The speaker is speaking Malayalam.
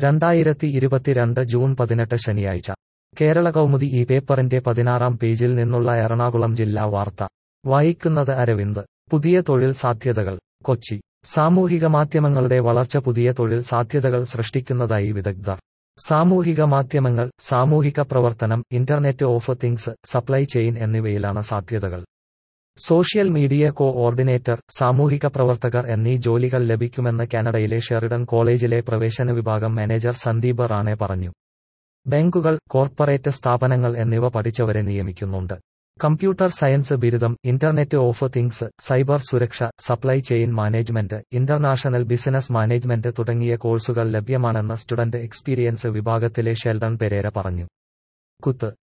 രണ്ടായിരത്തി ഇരുപത്തിരണ്ട് ജൂൺ പതിനെട്ട് ശനിയാഴ്ച കേരള കൗമുദി ഈ പേപ്പറിന്റെ പതിനാറാം പേജിൽ നിന്നുള്ള എറണാകുളം ജില്ലാ വാർത്ത വായിക്കുന്നത് അരവിന്ദ് പുതിയ തൊഴിൽ സാധ്യതകൾ കൊച്ചി സാമൂഹിക മാധ്യമങ്ങളുടെ വളർച്ച പുതിയ തൊഴിൽ സാധ്യതകൾ സൃഷ്ടിക്കുന്നതായി വിദഗ്ധർ സാമൂഹിക മാധ്യമങ്ങൾ സാമൂഹിക പ്രവർത്തനം internet of things supply chain എന്നിവയിലാണ് സാധ്യതകൾ സോഷ്യൽ മീഡിയ കോ ഓർഡിനേറ്റർ സാമൂഹിക പ്രവർത്തകർ എന്നീ ജോലികൾ ലഭിക്കുമെന്ന് കാനഡയിലെ ഷെറിഡൻ കോളേജിലെ പ്രവേശന വിഭാഗം മാനേജർ സന്ദീപ് റാണെ പറഞ്ഞു ബാങ്കുകൾ കോർപ്പറേറ്റ് സ്ഥാപനങ്ങൾ എന്നിവ പഠിച്ചവരെ നിയമിക്കുന്നുണ്ട് കമ്പ്യൂട്ടർ സയൻസ് ബിരുദം ഇന്റർനെറ്റ് ഓഫ് തിങ്സ് സൈബർ സുരക്ഷ supply chain management international business management തുടങ്ങിയ കോഴ്സുകൾ ലഭ്യമാണെന്ന് സ്റ്റുഡന്റ് എക്സ്പീരിയൻസ് വിഭാഗത്തിലെ ഷെൽഡൺ പെരേര പറഞ്ഞു കുത്ത്